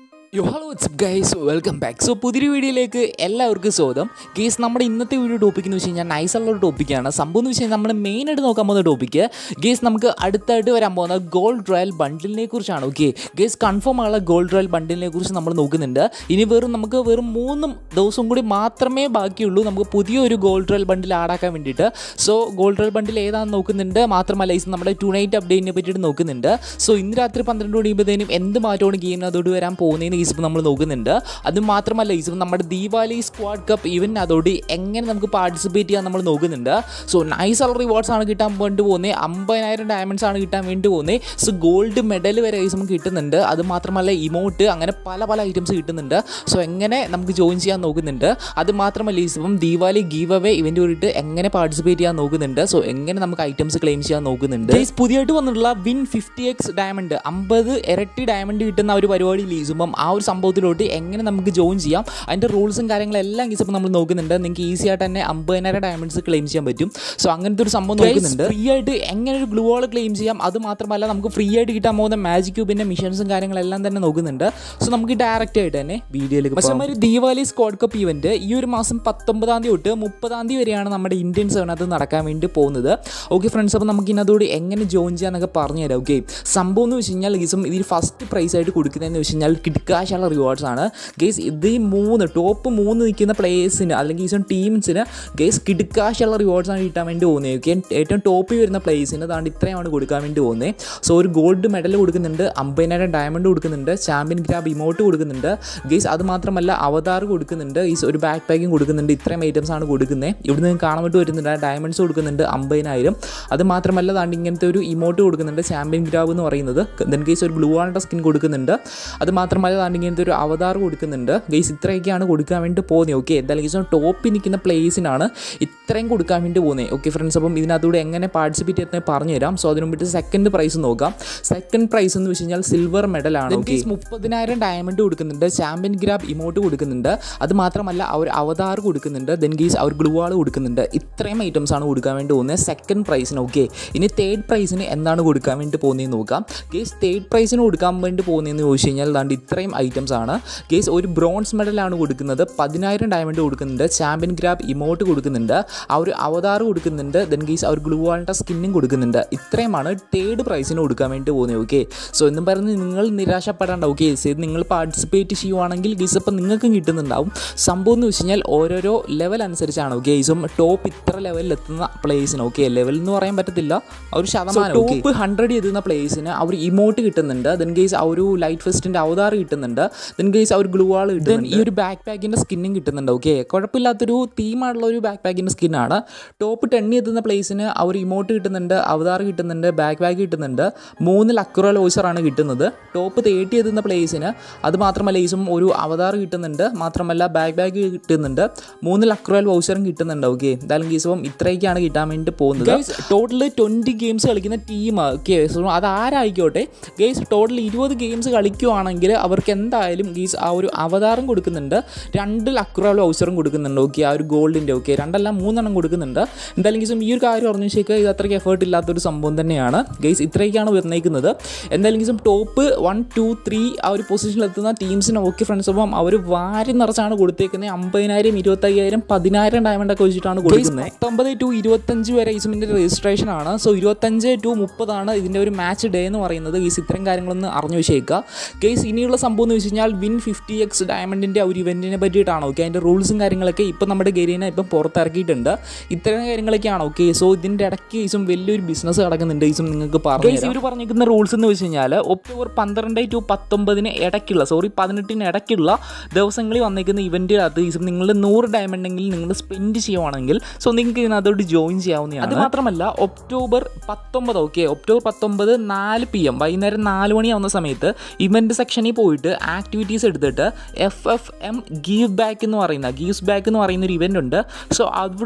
യോ hello it's guys welcome back so പുതിയൊരു വീഡിയോയിലേക്ക് എല്ലാവർക്കും സ്വാഗതം ഗേസ് നമ്മുടെ ഇന്നത്തെ വീഡിയോ ടോപ്പിക് എന്ന് വെച്ച് കഴിഞ്ഞാൽ നൈസുള്ള ഒരു ടോപ്പിക്കാണ് സംഭവം എന്ന് വെച്ച് കഴിഞ്ഞാൽ നമ്മൾ മെയിനായിട്ട് നോക്കാൻ പോകുന്ന ടോപ്പിക്ക് ഗേസ് നമുക്ക് അടുത്തായിട്ട് വരാൻ പോകുന്ന ഗോൾഡ് റോയൽ ബണ്ടിലിനെ കുറിച്ചാണ് ഓക്കെ ഗേസ് കൺഫേം ആയുള്ള ഗോൾഡ് റോയൽ ബണ്ടിലിനെ കുറിച്ച് നമ്മൾ നോക്കുന്നുണ്ട് ഇനി വെറും നമുക്ക് വെറും മൂന്നും ദിവസം കൂടി മാത്രമേ ബാക്കിയുള്ളൂ നമുക്ക് പുതിയൊരു ഗോൾഡ് റോയൽ ബണ്ടിൽ ആടാക്കാൻ വേണ്ടിയിട്ട് സോ ഗോൾഡ് റോയൽ ബണ്ടിൽ ഏതാണെന്ന് നോക്കുന്നുണ്ട് മാത്രമല്ല ഇത് നമ്മുടെ ടു നൈറ്റ് അപ്ഡേറ്റിനെ പറ്റിയിട്ട് നോക്കുന്നുണ്ട് സോ ഇന്ന് രാത്രി പന്ത്രണ്ട് മണിയുമ്പോഴത്തേനും എന്ത് മാറ്റമാണ് ഗെയിമിന് അതോട് വരാൻ പോകുന്നതെന്ന് ഈസിപ്പ് നമ്മൾ നോക്കുന്നുണ്ട് അത് മാത്രമല്ല ഈസിപ്പ് നമ്മുടെ ദീപാവലി സ്ക്വാഡ് കപ്പ് ഇവൻ അതോട് എങ്ങനെ നമുക്ക് പാർട്ടിസിപ്പേറ്റ് ചെയ്യാൻ നമ്മൾ നോക്കുന്നുണ്ട് സോ നൈസ് ആൾ റിവാർഡ്സ് ആണ് കിട്ടാൻ വേണ്ടി പോകുന്നത് അമ്പതിനായിരം ഡയമണ്ട്സ് ആണ് കിട്ടാൻ വേണ്ടി പോകുന്നത് സോ ഗോൾഡ് മെഡൽ വരെ ഈസ് നമുക്ക് കിട്ടുന്നുണ്ട് അത് മാത്രമല്ല ഇമോട്ട് അങ്ങനെ പല പല ഐറ്റംസ് കിട്ടുന്നുണ്ട് സോ എങ്ങനെ നമുക്ക് ജോയിൻ ചെയ്യാൻ നോക്കുന്നുണ്ട് അത് മാത്രമല്ല ഈസിപ്പം ദീപാവലി ഗീവ് അവേ ഇവൻ്റ് വേണ്ടിയിട്ട് എങ്ങനെ പാർട്ടിസിപ്പേറ്റ് ചെയ്യാൻ നോക്കുന്നുണ്ട് സോ എങ്ങനെ നമുക്ക് ഐറ്റംസ് ക്ലെയിം ചെയ്യാൻ നോക്കുന്നുണ്ട് Guys, പുതിയതായിട്ട് വന്നിട്ടുള്ള വിൻ ഫിഫ്റ്റി എക്സ് ഡയമണ്ട് അമ്പത് ഇരട്ടി ഡയമണ്ട് കിട്ടുന്ന ആ ഒരു പരിപാടി ലീസുമ്പം ആ ഒരു സംഭവത്തിലോട്ട് എങ്ങനെ നമുക്ക് ജോയിൻ ചെയ്യാം അതിൻ്റെ റൂൾസും കാര്യങ്ങളെല്ലാം ഗീസ് നമ്മൾ നോക്കുന്നുണ്ട് നിങ്ങൾക്ക് ഈസി ആയിട്ട് തന്നെ അമ്പതിനായിരം ഡയമണ്ട്സ് ക്ലെയിം ചെയ്യാൻ പറ്റും സോ അങ്ങനത്തെ ഒരു സംഭവം നോക്കുന്നുണ്ട് ഫ്രീ ആയിട്ട് എങ്ങനെ ഒരു ഗ്ലൂ വാൾ ക്ലെയിം ചെയ്യാം അത് മാത്രമല്ല നമുക്ക് ഫ്രീ ആയിട്ട് കിട്ടാൻ പോകുന്ന മാജിക് ക്യൂബിൻ്റെ മിഷൻസും കാര്യങ്ങളെല്ലാം തന്നെ നോക്കുന്നുണ്ട് സോ നമുക്ക് ഡയറക്റ്റ് ആയിട്ട് തന്നെ വീഡിയോയിലേക്ക് പക്ഷേ ഒരു ദീപാവലി സ്ക്വാഡ് കപ്പ് ഇവന്റ് ഈ ഒരു മാസം പത്തൊമ്പതാം തീയതി തൊട്ട് മുപ്പതാം തീയതി വരെയാണ് നമ്മുടെ ഇന്ത്യൻ സെവനകത്ത് നടക്കാൻ വേണ്ടി പോകുന്നത് ഓക്കെ ഫ്രണ്ട്സ് അപ്പോൾ നമുക്ക് ഇതിനകത്തോട് എങ്ങനെ ജോയിൻ ചെയ്യാന്നൊക്കെ പറഞ്ഞു തരാം ഓക്കെ സംഭവം എന്ന് വെച്ച് കഴിഞ്ഞാൽ ഗീസും ഇതിൽ ഫസ്റ്റ് പ്രൈസ് ആയിട്ട് കൊടുക്കുന്നതെന്ന് വെച്ച് കഴിഞ്ഞാൽ കിടക്കാശുള്ള റിവാർഡ്സ് ആണ് ഗേസ് ഇത് ഈ മൂന്ന് ടോപ്പ് മൂന്ന് നിൽക്കുന്ന പ്ലേയേഴ്സിന് അല്ലെങ്കിൽ ഈസും ടീംസിന് ഗേസ് കിടക്കാശുള്ള റിവാർഡ്സ് ആണ് കിട്ടാൻ വേണ്ടി പോകുന്നത് ഓക്കെ ഏറ്റവും ടോപ്പിൽ വരുന്ന പ്ലേയേഴ്സിന് അതാണ്ട് ഇത്രയാണ് കൊടുക്കാൻ വേണ്ടി പോകുന്നത് സോ ഒരു ഗോൾഡ് മെഡൽ കൊടുക്കുന്നുണ്ട് അമ്പതിനായിരം ഡയമണ്ട് കൊടുക്കുന്നുണ്ട് ചാമ്പ്യൻ ഗ്രാബ് ഇമോട്ട് കൊടുക്കുന്നുണ്ട് ഗേസ് അത് മാത്രമല്ല അവതാർ കൊടുക്കുന്നുണ്ട് ഈ ഒരു ബാക്ക് പാക്കിങ് കൊടുക്കുന്നുണ്ട് ഇത്രയും ഐറ്റംസ് ആണ് കൊടുക്കുന്നത് ഇവിടെ നിന്ന് കാണാൻ വേണ്ടി വരുന്നുണ്ട് ഡയമണ്ട്സ് കൊടുക്കുന്നുണ്ട് അമ്പതിനായിരം അത് മാത്രമല്ല താണ്ട് ഇങ്ങനത്തെ ഒരു ഇമോട്ട് കൊടുക്കുന്നുണ്ട് ചാമ്പ്യൻ ഗ്രാബ് എന്ന് പറയുന്നത് ദെൻ ഗേസ് ഒരു ബ്ലൂ ആളുടെ സ്കിൻ കൊടുക്കുന്നുണ്ട് അത് മാത്രമല്ല താണ്ട് ഇങ്ങനത്തെ ഒരു അവതാർ കൊടുക്കുന്നുണ്ട് ഗേസ് ഇത്രയൊക്കെയാണ് കൊടുക്കാൻ വേണ്ടി പോകുന്നത് ഓക്കെ എന്തായാലും ഗേസ് ടോപ്പിൽ നിൽക്കുന്ന പ്ലേസിനാണ് ഇത്രയും കൊടുക്കാൻ വേണ്ടി പോകുന്നത് ഓക്കെ ഫ്രണ്ട്സ് അപ്പം ഇതിനകത്തൂടെ എങ്ങനെ പാർട്ടിസിപ്പേറ്റ് ചെയ്യുന്നത് പറഞ്ഞു തരാം സോ അതിന് മുമ്പിട്ട് സെക്കൻഡ് പ്രൈസ് നോക്കാം സെക്കൻഡ് പ്രൈസ് എന്ന് വെച്ച് കഴിഞ്ഞാൽ സിൽവർ മെഡലാണ് ഓക്കെ മുപ്പതിനായിരം ഡയമണ്ട് കൊടുക്കുന്നുണ്ട് ചാമ്പ്യൻ ഗ്രാബ് ഇമോട്ട് കൊടുക്കുന്നുണ്ട് അത് മാത്രമല്ല അവർ അവതാർ കൊടുക്കുന്നുണ്ട് ദെൻ ഗീസ് അവർ ഗ്ലൂ ആൾ കൊടുക്കുന്നുണ്ട് ഇത്രയും ഐറ്റംസ് ആണ് കൊടുക്കാൻ വേണ്ടി പോകുന്നത് സെക്കൻഡ് പ്രൈസിന് ഓക്കെ ഇനി തേർഡ് പ്രൈസിന് എന്താണ് കൊടുക്കാൻ വേണ്ടി പോകുന്നതെന്ന് നോക്കാം ഗേസ് തേർഡ് പ്രൈസിന് കൊടുക്കാൻ വേണ്ടി പോകുന്നതെന്ന് ചോദിച്ചു കഴിഞ്ഞാൽ ദാണ്ട് ഇത്രയും ഐറ്റംസ് ആണ് ഗേസ് ഒരു ബ്രോൺസ് മെഡലാണ് കൊടുക്കുന്നത് പതിനായിരം ഡയമണ്ട് കൊടുക്കുന്നുണ്ട് ചാമ്പ്യൻ ഗ്രാബ് ഇമോട്ട് കൊടുക്കുന്നുണ്ട് ആ ഒരു അവതാർ കൊടുക്കുന്നുണ്ട് ദെൻ ഗീസ് അവർ ഗ്ലൂ ആളിൻ്റെ സ്കിന്നും കൊടുക്കുന്നുണ്ട് ഇത്രയുമാണ് തേർഡ് പ്രൈസിന് കൊടുക്കാൻ വേണ്ടി പോകുന്നത് ഓക്കെ സോ എന്നും പറഞ്ഞ് നിങ്ങൾ നിരാശപ്പെടേണ്ട ഓക്കെ ഇത് നിങ്ങൾ പാർട്ടിസിപ്പേറ്റ് ചെയ്യുവാണെങ്കിൽ ഗീസ് അപ്പം നിങ്ങൾക്കും കിട്ടുന്നുണ്ടാവും സംഭവം എന്ന് വെച്ച് കഴിഞ്ഞാൽ ഓരോരോ ലെവൽ അനുസരിച്ചാണ് ഓക്കെ ഗീസും ടോപ്പ് ഇത്ര ലെവലിൽ എത്തുന്ന പ്ലേസിന് ഓക്കെ ലെവൽ എന്ന് പറയാൻ പറ്റത്തില്ല ആ ഒരു ശതമാനം ടോപ്പ് ഹൺഡ്രഡ് എത്തുന്ന പ്ലേസിന് അവർ ഇമോട്ട് കിട്ടുന്നുണ്ട് ദെൻ ഗേസ് ആ ഒരു ലൈറ്റ് ഫെസ്റ്റിൻ്റെ അവതാർ കിട്ടുന്നുണ്ട് ദെൻ ഗേസ് ആ ഒരു ഗ്ലൂ ആൾ കിട്ടുന്നുണ്ട് ഈ ഒരു ബാക്ക് പാക്കിൻ്റെ സ്കിന്നും കിട്ടുന്നുണ്ട് ഓക്കെ കുഴപ്പമില്ലാത്തൊരു തീമായിട്ടുള്ള ഒരു ബാക്ക് പാക്കിൻ്റെ സ്കിന്നാണ് ടോപ്പ് ടെണ്ണി എത്തുന്ന പ്ലേസിന് ആ ഒരു ഇമോട്ട് കിട്ടുന്നുണ്ട് അവതാർ കിട്ടുന്നുണ്ട് ബാക്ക് ബാഗ് കിട്ടുന്നുണ്ട് മൂന്ന് ലക്കുറൽ വോച്ചറാണ് കിട്ടുന്നത് ടോപ്പ് തേർട്ടി എത്തുന്ന പ്ലേസിന് അത് മാത്രമല്ല ഈസും ഒരു അവതാർ കിട്ടുന്നുണ്ട് മാത്രമല്ല ബാക്ക് ബാഗ് കിട്ടുന്നുണ്ട് മൂന്ന് ലക്കുറൽ വൗച്ചറും കിട്ടുന്നുണ്ട് ഓക്കെ എന്തായാലും ഗീസും ഇത്രയൊക്കെയാണ് കിട്ടാൻ വേണ്ടി പോകുന്നത് ടോട്ടൽ ട്വൻറ്റി ഗെയിംസ് കളിക്കുന്ന ടീം ഓക്കെ സോ അത് ആരായിക്കോട്ടെ ഗെയ്സ് ടോട്ടൽ ഇരുപത് ഗെയിംസ് കളിക്കുവാണെങ്കിൽ അവർക്ക് എന്തായാലും ഗീസ് ആ ഒരു അവതാരം കൊടുക്കുന്നുണ്ട് രണ്ട് ലക്കുറൽ വൗച്ചറും കൊടുക്കുന്നുണ്ട് ഓക്കെ ആ ഒരു ഗോൾഡിൻ്റെ ഓക്കെ രണ്ടല്ല മൂന്നെണ്ണം കൊടുക്കുന്നുണ്ട് എന്തായാലും ഗീസും ഈ ഒരു കാര്യം പറഞ്ഞു വെച്ചാൽ ഇത് അത്രയ്ക്ക് എഫേർട്ട് ഇല്ലാത്തൊരു സംഭവം തന്നെയാണ് ഗെയ്സ് ഇത്രയൊക്കെയാണ് വരുന്നേക്കുന്നത് എന്തായാലും ഗീസും ടോപ്പ് വൺ ടു ത്രീ ആ ഒരു പൊസിഷനിൽ എത്തുന്ന ടീംസിന് ഓക്കെ ഫ്രണ്ട്സ് അപ്പം അവർ വാരി നിറച്ചാണ് കൊടുത്തേക്കുന്നത് അമ്പതിനായിരം ഇരുപത്തയ്യായിരം പതിനായിരം ഡയമണ്ട് ഒക്കെ വെച്ചിട്ടാണ് കൊടുക്കുന്നത് പത്തൊമ്പത് ടു ഇരുപത്തഞ്ച് വരെ ഈസുമിൻ്റെ രജിസ്ട്രേഷൻ ആണ് സോ ഇരുപത്തഞ്ച് ടു മുപ്പതാണ് ഇതിൻ്റെ ഒരു മാച്ച് ഡേ എന്ന് പറയുന്നത് ഗീസ് ഇത്രയും കാര്യങ്ങളൊന്ന് അറിഞ്ഞു വെച്ചേക്കുക കേസ് ഇനിയുള്ള സംഭവം എന്ന് വെച്ച് കഴിഞ്ഞാൽ വിൻ ഫിഫ്റ്റി എക്സ് ഡയമണ്ടിൻ്റെ ഒരു ഇവൻറ്റിനെ പറ്റിയിട്ടാണ് ഓക്കെ അതിൻ്റെ റൂൾസും കാര്യങ്ങളൊക്കെ ഇപ്പം നമ്മുടെ ഗരീനെ ഇപ്പം പുറത്തിറക്കിയിട്ടുണ്ട് ഇത്തരം കാര്യങ്ങളൊക്കെയാണ് ഓക്കെ സോ ഇതിൻ്റെ ഇടയ്ക്ക് ഈസും വലിയൊരു ബിസിനസ് നടക്കുന്നുണ്ട് ഈസും നിങ്ങൾക്ക് പറഞ്ഞു ഇവർ പറഞ്ഞിരിക്കുന്ന റൂൾസ് എന്ന് വെച്ച് കഴിഞ്ഞാൽ ഒക്ടോബർ പന്ത്രണ്ട് ടു പത്തൊമ്പതിന് ഇടയ്ക്കുള്ള സോറി പതിനെട്ടിന് ഇടയ്ക്കുള്ള ദിവസങ്ങളിൽ വന്നിരിക്കുന്ന ഇവൻറ്റിനകത്ത് ഈസും നിങ്ങൾ നൂറ് ഡയമണ്ടെങ്കിൽ നിങ്ങൾ സ്പെൻഡ് ചെയ്യുവാണെങ്കിൽ സോ നിങ്ങൾക്ക് ഇതിനകത്തോട്ട് ജോയിൻ ചെയ്യാവുന്നതാണ് അത് മാത്രമല്ല ഒക്ടോബർ പത്തൊമ്പത് ഓക്കെ ഒക്ടോബർ പത്തൊമ്പത് നാല് പി എം വൈകുന്നേരം നാല് മണിയാവുന്ന സമയത്ത് ഇവൻറ്റ് സെക്ഷനിൽ പോയിട്ട് ആക്ടിവിറ്റീസ് എടുത്തിട്ട് F F M give back എന്ന് പറയുന്ന ഗീവ്സ് ബാക്ക് എന്ന് പറയുന്ന ഒരു ഇവൻ്റ് ഉണ്ട് സോ അവിടെ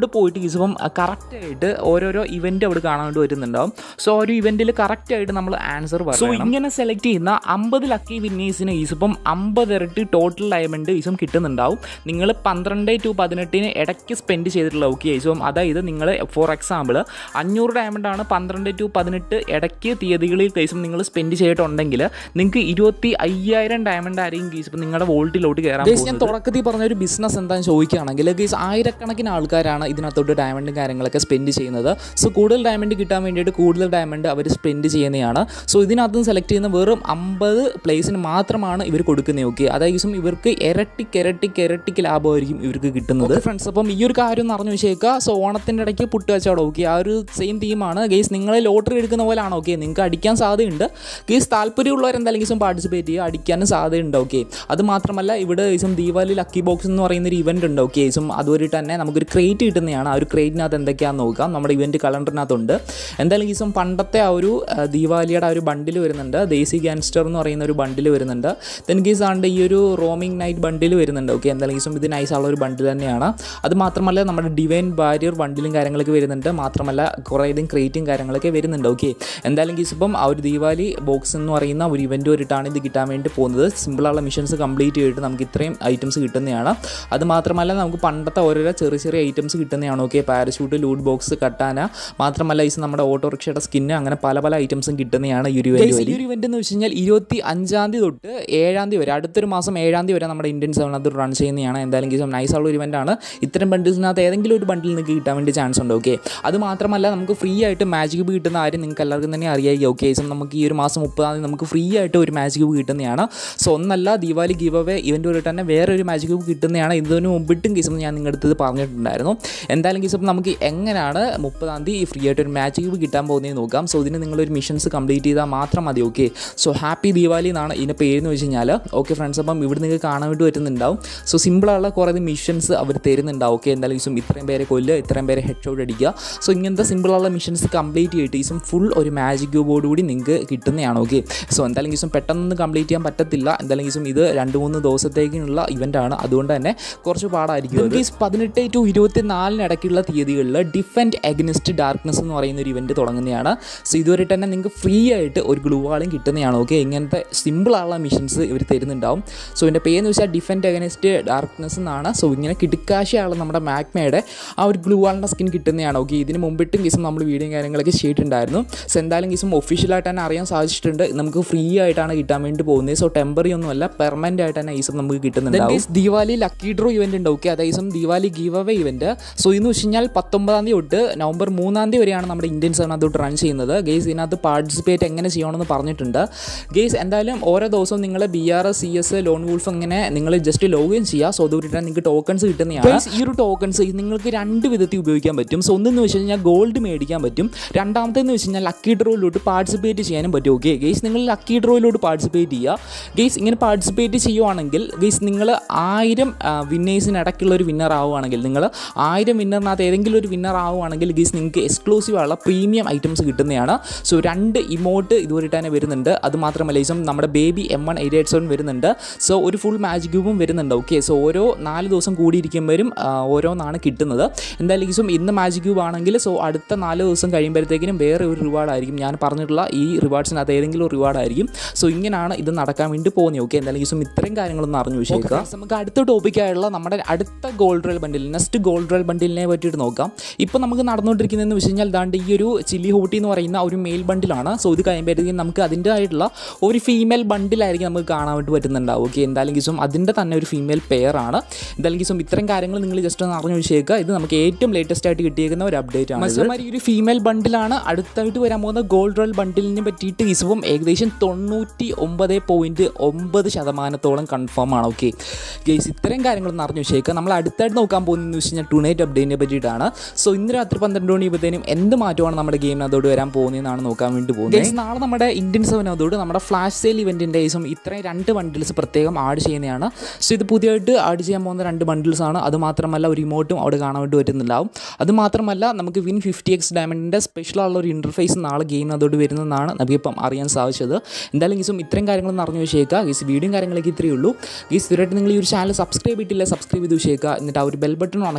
പോയിട്ട് ഗീസ് ഇപ്പം കറക്റ്റായിട്ട് ഓരോരോ ഇവൻറ്റ് അവിടെ കാണാൻ വേണ്ടി വരുന്നുണ്ടാവും സോ ഒരു ഇവൻറ്റിൽ കറക്റ്റായിട്ട് നമ്മൾ ആൻസർ പറയും സോ ഇങ്ങനെ സെലക്ട് ചെയ്യുന്ന അമ്പത് ലക്കി വിന്നേഴ്സിന് ഈസിപ്പം അമ്പത് ഇരട്ടി ടോട്ടൽ ഡയമണ്ട് ഈസും കിട്ടുന്നുണ്ടാവും നിങ്ങൾ പന്ത്രണ്ട് ടു പതിനെട്ടിന് ഇടയ്ക്ക് സ്പെൻഡ് ചെയ്തിട്ടുള്ള ഓക്കെ ഈസും അതായത് നിങ്ങൾ ഫോർ എക്സാമ്പിൾ അഞ്ഞൂറ് ഡയമണ്ടാണ് പന്ത്രണ്ട് ടു പതിനെട്ട് ഇടയ്ക്ക് തീയതികളിൽ കേസും നിങ്ങൾ സ്പെൻഡ് ചെയ്തിട്ടുണ്ടെങ്കിൽ നിങ്ങൾക്ക് ഇരുപത്തി അയ്യായിരം ഡയമണ്ട് ആയിരിക്കും കേസ് ഇപ്പം നിങ്ങളുടെ വോൾട്ടിലോട്ട് കയറാൻ ഗൈസ് ഞാൻ തുടക്കത്തിൽ പറഞ്ഞ ഒരു ബിസിനസ് എന്താണെന്ന് ചോദിക്കുകയാണെങ്കിൽ ഗൈസ് ആയിരക്കണക്കിന് ആൾക്കാരാണ് ഇതിനകത്തോട്ട് ഡയമണ്ടും കാര്യങ്ങളൊക്കെ സ്പെൻഡ് ചെയ്യുന്നത് സോ കൂടുതൽ ഡയമണ്ട് കിട്ടാൻ വേണ്ടിയിട്ട് കൂടുതൽ ഡയമണ്ട് അവർ സ്പെൻഡ് ചെയ്യുന്നതാണ് സോ ഇതിനകത്തും സെലക്ട് ചെയ്യുന്ന വെറും അമ്പത് പ്ലേസിന് മാത്രമാണ് ഇവർ കൊടുക്കുന്നത് ഓക്കെ അതായത് ഇവർക്ക് ഇരട്ടിക്ക് ഇരട്ടിക്ക് ഇരട്ടിക്ക് ലാഭമായിരിക്കും ഇവർക്ക് കിട്ടുന്നത് ഫ്രണ്ട്സ് അപ്പം ഈ ഒരു കാര്യം ഒന്ന് അറിഞ്ഞു വെച്ചേക്കുക സോ ഓണത്തിൻ്റെ ഇടയ്ക്ക് പുട്ട് കച്ചവടം ഓക്കെ ആ ഒരു സെയിം തീമാണ് ഗെയ്സ് നിങ്ങൾ ലോട്ടറി എടുക്കുന്ന പോലെയാണ് ഓക്കെ നിങ്ങൾക്ക് അടിക്കാൻ സാധ്യതയുണ്ട് ഗെയ്സ് താല്പര്യമുള്ളവർ എന്തായാലും ഗീസും പാർട്ടിസിപ്പേറ്റ് ചെയ്യുക അടിക്കാനും സാധ്യതയുണ്ട് ഓക്കെ അത് മാത്രമല്ല ഇവിടെ ഗീസും ദീപാവലി ലക്കി ബോക്സ് എന്ന് പറയുന്ന ഒരു ഇവൻ്റ് ഉണ്ട് ഓക്കെ ഗീസും അതുവരെ തന്നെ നമുക്കൊരു ക്രേറ്റ് കിട്ടുന്നതാണ് ആ ഒരു ക്രേറ്റിനകത്ത് എന്തൊക്കെയാണെന്ന് നോക്കാം നമ്മുടെ ഇവൻറ്റ് കലണ്ടറിനകത്തുണ്ട് എന്തായാലും ഗീസും പണ്ടത്തെ ആ ഒരു ആ, ദീപാവലിയുടെ ആ ഒരു ബണ്ടിൽ വരുന്നുണ്ട് ദേശി ഗാൻസ്റ്റർ എന്ന് പറയുന്ന ഒരു ബണ്ടിൽ വരുന്നുണ്ട് ദെൻ ഗീസ് ആണ്ട് ഈ ഒരു റോമിംഗ് നൈറ്റ് ബണ്ടിൽ വരുന്നുണ്ട് ഓക്കെ എന്തായാലും ഗീസും ഇത് നൈസുള്ള ഒരു ബണ്ടിൽ തന്നെയാണ് അത് മാത്രമല്ല നമ്മുടെ ഡിവൈൻ ബാരിയർ ബണ്ടിലും കാര്യങ്ങളൊക്കെ വരുന്നുണ്ട് മാത്രമല്ല കുറേയധികം ക്രേറ്റും കാര്യങ്ങളൊക്കെ വരുന്നുണ്ട് ഓക്കെ എന്തായാലും ഗീസ് ഇപ്പം ആ ഒരു ദീപാവലി ബോക്സ് എന്ന് പറയുന്ന ഒരു ഇവൻറ്റ് വരിട്ടാണ് ഇത് കിട്ടാൻ വേണ്ടി പോകുന്നത് സിമ്പിളുള്ള മിഷൻസ് കംപ്ലീറ്റ് ചെയ്തിട്ട് നമുക്ക് ഇത്രയും ഐറ്റംസ് കിട്ടുന്നതാണ് അത് മാത്രമല്ല നമുക്ക് പണ്ടത്തെ ഓരോരോ ചെറിയ ചെറിയ ഐറ്റംസ് കിട്ടുന്നതാണ് ഓക്കെ പാരഷൂട്ട് ലൂട്ട് ബോക്സ് കട്ടാന മാത്രമല്ല ഈ നമ്മുടെ ഓട്ടോറിക്ഷയുടെ സ്കിന്ന് അങ്ങനെ പല പല ഐറ്റംസും കിട്ടുന്നതാണ് ഈ ഒരു ഇവൻറ്റ് ഈ ഒരു ഇവൻറ്റ് എന്ന് വെച്ച് കഴിഞ്ഞാൽ ഇരുപത്തി അഞ്ചാം തീയതി തൊട്ട് ഏഴാം തീയതി വരെ അടുത്തൊരു മാസം ഏഴാം തീയതി വരെ നമ്മുടെ ഇന്ത്യൻ സെവൻ അത് റൺ ചെയ്യുന്നതാണ് എന്തായാലും ഗീസും നൈസുള്ള ഒരു ഇവൻ്റാണ് ഇത്തരം ബണ്ടിൽസിനകത്ത് ഏതെങ്കിലും ഒരു ബണ്ടിൽ നിങ്ങൾക്ക് കിട്ടാൻ വേണ്ടി ചാൻസ് ഉണ്ട് ഓക്കെ അത് മാത്രമല്ല നമുക്ക് ഫ്രീ ആയിട്ട് മാജിക് ബ് കിട്ടുന്ന ആരും നിങ്ങൾക്ക് എല്ലാവർക്കും തന്നെ അറിയായിരിക്കും ഓക്കെ ഗീസും നമുക്ക് ഈ ഒരു മാസം മുപ്പതാം തീയതി നമുക്ക് ഫ്രീ ആയിട്ട് ഒരു മാജിക് ബ് കിട്ടുന്നതാണ് സോ ഒന്നല്ല ദീപാവലി ഗീവ് അവേ ഇവൻ്റ് വരെ തന്നെ വേറെ ഒരു മാജിക് ബ് കിട്ടുന്നതാണ് ഇതിന് മുമ്പിട്ടും ഗീസും ഞാൻ നിങ്ങളുടെ അടുത്ത് പറഞ്ഞിട്ടുണ്ടായിരുന്നു എന്തായാലും ഗീസും നമുക്ക് എങ്ങനെയാണ് മുപ്പതാം തീയതി ഫ്രീ ആയിട്ട് ഒരു മാജിക് ബ് കിട്ടാൻ പോകുന്നത് നോക്കാം സോ ഇതിന് നിങ്ങളൊരു മിഷൻസ് കംപ്ലീറ്റ് ചെയ്താൽ മാത്രം മതി ഓക്കെ സോ ഹാപ്പി ദീപാവലി എന്നാണ് ഇതിൻ്റെ പേരെന്ന് വെച്ച് കഴിഞ്ഞാൽ ഓക്കെ ഫ്രണ്ട്സ് അപ്പം ഇവിടെ നിങ്ങൾക്ക് കാണാൻ വേണ്ടി പറ്റുന്നുണ്ടാവും സോ സിമ്പിളുള്ള കുറേ മിഷൻസ് അവർ തരുന്നുണ്ടാവും ഓക്കെ എന്തായാലും ഈസും ഇത്രയും പേരെ കൊല്ലുക ഇത്രയും പേരെ ഹെഡ് ഷോട്ട് അടിക്കുക സോ ഇങ്ങനത്തെ സിമ്പിളുള്ള മിഷൻസ് കംപ്ലീറ്റ് ചെയ്തിട്ട് ഈസും ഫുൾ ഒരു മാജിക് ക്യൂബോട് കൂടി നിങ്ങൾക്ക് കിട്ടുന്നതാണ് ഓക്കെ സോ എന്തായാലും ഈസും പെട്ടെന്നൊന്നും കംപ്ലീറ്റ് ചെയ്യാൻ പറ്റത്തില്ല എന്തായാലും ഈസും ഇത് രണ്ട് മൂന്ന് ദിവസത്തേക്കുള്ള ഇവൻ്റാണ് അതുകൊണ്ട് തന്നെ കുറച്ച് പാടായിരിക്കും ഗീസ് പതിനെട്ട് ടു ഇരുപത്തി നാലിനിടയ്ക്കുള്ള തീയതികളിൽ ഡിഫൻഡ് അഗ്നിസ്റ്റ് ഡാർക്ക്നെസ് എന്ന് പറയുന്ന ഒരു ഇവൻറ്റ് തുടങ്ങുന്നതാണ് സോ ഇതുവരെ തന്നെ നിങ്ങൾക്ക് ഫ്രീ ആയിട്ട് ഒരു ഗ്ലൂ വാളും കിട്ടുന്നതാണ് ഓക്കെ ഇങ്ങനത്തെ സിമ്പിളായുള്ള മിഷൻസ് ഇവർ തരുന്നുണ്ടാവും സോ ഇതിൻ്റെ പേരെന്ന് വെച്ചാൽ ഡിഫൻഡ് അഗനിസ്റ്റ് ഡാർക്ക്നെസ് എന്നാണ് സോ ഇങ്ങനെ കിടുക്കാശയാണ് നമ്മുടെ മാക്മയുടെ ആ ഒരു ഗ്ലൂ വാളിൻ്റെ സ്കിൻ കിട്ടുന്നതാണ് ഓക്കെ ഇതിന് മുമ്പിട്ടും കേസും നമ്മൾ വീഡിയോ കാര്യങ്ങളൊക്കെ ചെയ്തിട്ടുണ്ടായിരുന്നു സോ എന്തായാലും കേസും ഒഫീഷ്യലായിട്ട് തന്നെ അറിയാൻ സാധിച്ചിട്ടുണ്ട് നമുക്ക് ഫ്രീ ആയിട്ടാണ് കിട്ടാൻ വേണ്ടി പോകുന്നത് സോ ടെമ്പറി ഒന്നുമല്ല പെർമനൻ്റ് ആയിട്ട് തന്നെ ഈസം നമുക്ക് കിട്ടുന്നുണ്ട് ദീപാവലി ലക്കി ഡ്രോ ഇവൻ്റ് ഉണ്ട് ഓക്കെ അതായത് ഈസം Deepavali give away event so ഇന്ന് വെച്ച് കഴിഞ്ഞാൽ പത്തൊമ്പതാം തീയതി തൊട്ട് നവംബർ മൂന്നാം തീയതി വരെയാണ് നമ്മുടെ ഇന്ത്യൻ സെവനകത്തോട്ട് റൺ ചെയ്യുന്നത് ഗെയ്സ് ഇതിനകത്ത് പാർട്ടിസിപ്പേറ്റ് എങ്ങനെ ചെയ്യണമെന്ന് പറഞ്ഞിട്ടുണ്ട് ഗെയ്സ് എന്തായാലും ഓരോ ദിവസവും നിങ്ങൾ B R S C S lone wolf അങ്ങനെ നിങ്ങൾ ജസ്റ്റ് ലോഗിൻ ചെയ്യുക സോ അതുകൊണ്ട് നിങ്ങൾക്ക് ടോക്കൺസ് കിട്ടുന്നതാണ് Guys, ഈ ഒരു ടോക്കൺസ് നിങ്ങൾക്ക് രണ്ട് വിധത്തിൽ ഉപയോഗിക്കാൻ പറ്റും സോ ഒന്നെന്ന് വെച്ച് കഴിഞ്ഞാൽ ഗോൾഡ് മേടിക്കാൻ പറ്റും രണ്ടാമത്തേന്ന് വെച്ച് കഴിഞ്ഞാൽ ലക്കി ഡ്രോയിലോട്ട് പാർട്ടിസിപ്പേറ്റ് ചെയ്യാനും പറ്റും ഓക്കെ ഗെയ്സ് നിങ്ങൾ ലക്കി ഡ്രോയിലോട്ട് പാർട്ടിസിപ്പേറ്റ് ചെയ്യുക ഗെയ്സ് ഇങ്ങനെ പാർട്ടിസിപ്പേറ്റ് ചെയ്യുവാണെങ്കിൽ ഗെയ്സ് നിങ്ങൾ ആയിരം വിന്നേഴ്സിന് ഇടയ്ക്കുള്ള ഒരു വിന്നർ ആവുകയാണെങ്കിൽ നിങ്ങൾ ആയിരം വിന്നറിനകത്ത് ഏതെങ്കിലും ഒരു വിന്നർ ആവുകയാണെങ്കിൽ ഗെയ്സ് നിങ്ങൾക്ക് എക്സ്ക്ലൂസീവ് ആയുള്ള പ്രീമിയം ഐറ്റംസ് കിട്ടുന്നതാണ് സോ രണ്ട് ഇമോട്ട് ഇതുവരെ തന്നെ വരുന്നുണ്ട് അത് മാത്രമല്ല ഈസം നമ്മുടെ baby M one eight eight seven വരുന്നുണ്ട് സോ ഒരു ഫുൾ മാജിക് ക്യൂബും വരുന്നുണ്ട് ഓക്കെ സോ ഓരോ നാല് ദിവസം കൂടിയിരിക്കുമ്പോഴും ആ, ഓരോന്നാണ് കിട്ടുന്നത് എന്തായാലും ഈസും ഇന്ന് മാജിക് ക്യൂബ് ആണെങ്കിൽ സോ അടുത്ത നാല് ദിവസം കഴിയുമ്പോഴത്തേക്കിനും വേറെ ഒരു റിവാർഡ് ആയിരിക്കും ഞാൻ പറഞ്ഞിട്ടുള്ള ഈ റിവാർഡ്സിനകത്ത് ഏതെങ്കിലും ഒരു റിവാർഡ് ആയിരിക്കും സോ ഇങ്ങനെയാണ് ഇത് നടക്കാൻ വേണ്ടി പോകുന്നത് ഓക്കെ എന്തായാലും ഈസും ഇത്രയും കാര്യങ്ങളൊന്നും അറിഞ്ഞു വിഷയിക്കുക നമുക്ക് അടുത്ത ടോപ്പിക്കായുള്ള നമ്മുടെ അടുത്ത gold rail bundle next gold rail ബണ്ടിലിനെ പറ്റിയിട്ട് നോക്കാം ഇപ്പോൾ നമുക്ക് നടന്നുകൊണ്ടിരിക്കുന്നതെന്ന് വെച്ച് കഴിഞ്ഞാൽ ദാണ്ട് ഈ ഒരു ചില്ലി ഹൂട്ടി എന്ന് പറയുന്ന ഒരു മെയിൽ ബണ്ടിലാണ് സോ ഇത് കഴിയുമ്പോഴത്തേക്കും നമുക്ക് അതിൻ്റെ ആയിട്ടുള്ള ഒരു ഫീമെയിൽ ബണ്ടിലായിരിക്കും നമുക്ക് കാണാൻ വേണ്ടി പറ്റുന്നുണ്ടാവും ഓക്കെ എന്തായാലും കിസും അതിൻ്റെ തന്നെ ഒരു ഫീമെയിൽ പെയർ ആണ് എന്തായാലും കിസും ഇത്രയും കാര്യങ്ങൾ നിങ്ങൾ ജസ്റ്റ് ഒന്ന് അറിഞ്ഞു വെച്ചേക്കുക ഇത് നമുക്ക് ഏറ്റവും ലേറ്റസ്റ്റ് ആയിട്ട് കിട്ടിയേക്കുന്ന ഒരു അപ്ഡേറ്റ് ആണ് മത്സരമാരി ഈ ഒരു ഫീമെയിൽ ബണ്ടിലാണ് അടുത്തായിട്ട് വരാൻ പോകുന്ന ഗോൾഡ് റോയൽ ബണ്ടിലിനെ പറ്റിയിട്ട് കിസുവും ഏകദേശം തൊണ്ണൂറ്റി ഒമ്പത് പോയിൻറ്റ് ഒമ്പത് ശതമാനത്തോളം കൺഫേം ആണ് ഓക്കെ ഗെയ്സ് ഇത്രയും കാര്യങ്ങളൊന്ന് അറിഞ്ഞു വെച്ചേക്കുക നമ്മൾ അടുത്തായിട്ട് നോക്കാൻ പോകുന്നതെന്ന് വെച്ച് കഴിഞ്ഞാൽ ടുണൈറ്റ് അപ്ഡേറ്റിനെ പറ്റിയിട്ടാണ് സോ ഇന്ന് രാത്രി പന്ത്രണ്ട് മണിയുമ്പോഴത്തേനും എന്ത് മാറ്റമാണ് നമ്മുടെ ഗെയിമിനകത്തോട് വരാൻ പോകുന്നതെന്നാണ് നോക്കാൻ വേണ്ടി പോകുന്നത് Guys, നാളെ നമ്മുടെ ഇന്ത്യൻ സെവനകത്തോട് നമ്മുടെ ഫ്ലാഷ് സെയിൽ ഇവൻറ്റിൻ്റെ ദിവസം ഇത്രയും രണ്ട് ബണ്ടിൽസ് പ്രത്യേകം ആഡ് ചെയ്യുന്നതാണ് സോ ഇത് പുതിയതായിട്ട് ആഡ് ചെയ്യാൻ പോകുന്ന രണ്ട് ബണ്ടിൽസ് ആണ് അത് മാത്രമല്ല ഒരു ഇമോട്ടും അവിടെ കാണാൻ വേണ്ടി പറ്റുന്നുണ്ടാവും അത് മാത്രമല്ല നമുക്ക് വിൻ ഫിഫ്റ്റി എക്സ് ഡയമണ്ടിൻ്റെ സ്പെഷ്യലുള്ള ഒരു ഇൻ്റർഫേസ് നാളെ ഗെയിമിനകത്തോട് വരുന്നതെന്നാണ് നമുക്കിപ്പം അറിയാൻ സാധിച്ചത് എന്തായാലും ഗീസും ഇത്രയും കാര്യങ്ങളൊന്നും അറിഞ്ഞു വെച്ചേക്കുക ഗീസ് വീഡിയോ കാര്യങ്ങളൊക്കെ ഇത്രയേ ഉള്ളൂ ഗീസ് ഇതുവരെയായിട്ട് നിങ്ങൾ ഈ ഒരു ചാനൽ സബ്സ്ക്രൈബ് ചെയ്തിട്ടില്ല സബ്സ്ക്രൈബ് ചെയ്ത് വെച്ചേക്കുക എന്നിട്ട് ആ ഒരു ബെൽ ബട്ടൺ ഉണക്കി വെച്ചാൽ നമ്മുടെ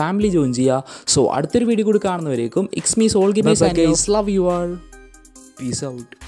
ഫാമിലി ജോയിൻ ചെയ്യുക സോ അടുത്തൊരു വീഡിയോ കൂടി കാണുന്നവരേക്കും ഇക്സ് മീ സോൾ ഗിമേസ് love you all peace out